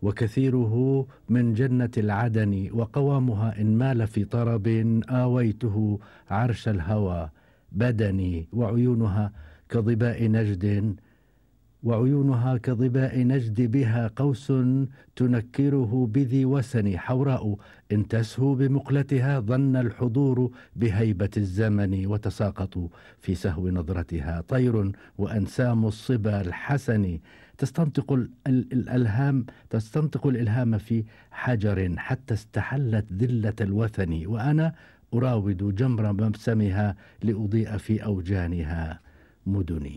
وكثيره من جنة العدن وقوامها إن مال في طرب آويته عرش الهوى بدني وعيونها كظباء نجد وعيونها كظباء نجد بها قوس تنكره بذي وسن حوراء إن تسهو بمقلتها ظن الحضور بهيبة الزمن وتساقط في سهو نظرتها طير وأنسام الصبا الحسن تستنطق الألهام تستنطق الإلهام في حجر حتى استحلت ذلة الوثن وأنا أراود جمر مبسمها لأضيء في أوجانها مدني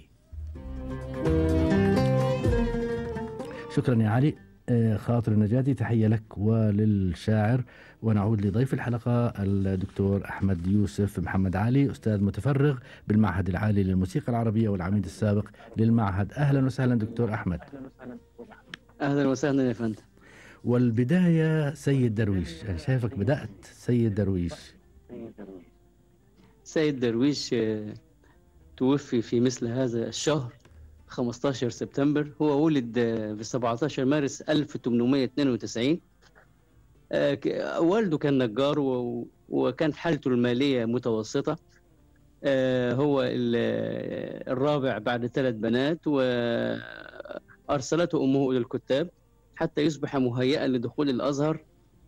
شكرا يا علي آه، خاطر النجادي تحية لك وللشاعر ونعود لضيف الحلقة الدكتور أحمد يوسف محمد علي أستاذ متفرغ بالمعهد العالي للموسيقى العربية والعميد السابق للمعهد أهلا وسهلا دكتور أحمد أهلا وسهلا يا فندم والبداية سيد درويش أنا شايفك بدأت سيد درويش سيد درويش آه، توفي في مثل هذا الشهر 15 سبتمبر هو ولد في 17 مارس 1892 آه، والده كان نجار وكان حالته المالية متوسطة آه، هو الرابع بعد ثلاث بنات وأرسلته أمه إلى الكتاب حتى يصبح مهيئا لدخول الأزهر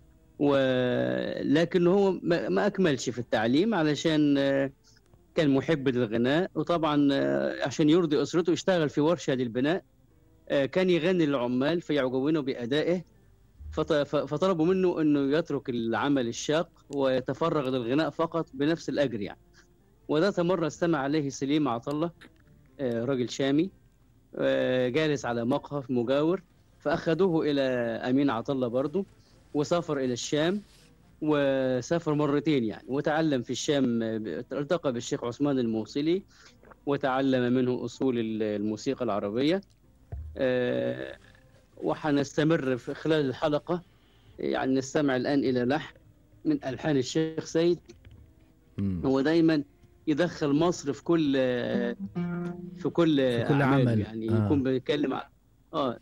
ولكن هو ما أكملش في التعليم علشان آه، كان محب للغناء وطبعا آه، عشان يرضي اسرته اشتغل في ورشه للبناء آه، كان يغني للعمال فيعجبونه بادائه فطلبوا منه انه يترك العمل الشاق ويتفرغ للغناء فقط بنفس الاجر يعني وذات مره استمع عليه سليم عطله آه، راجل شامي جالس على مقهى مجاور فاخذوه الى امين عطله برضه وسافر الى الشام وسافر مرتين يعني وتعلم في الشام التقى بالشيخ عثمان الموصلي وتعلم منه أصول الموسيقى العربية آه، وحنستمر في خلال الحلقة يعني نستمع الآن إلى لحن من ألحان الشيخ سيد هو دايما يدخل مصر في كل في كل, في كل عمل يعني آه. يكون بيتكلم عن اه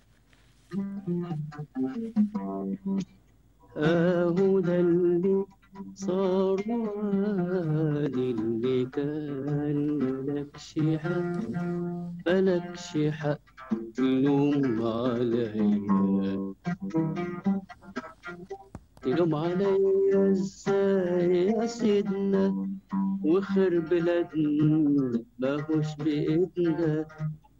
اهو ده اللي صار وادي اللي كان ملكش حق ملكش حق تلوم عليا تلوم عليا ازاي يا سيدنا وخير بلادنا ماهوش بإيدنا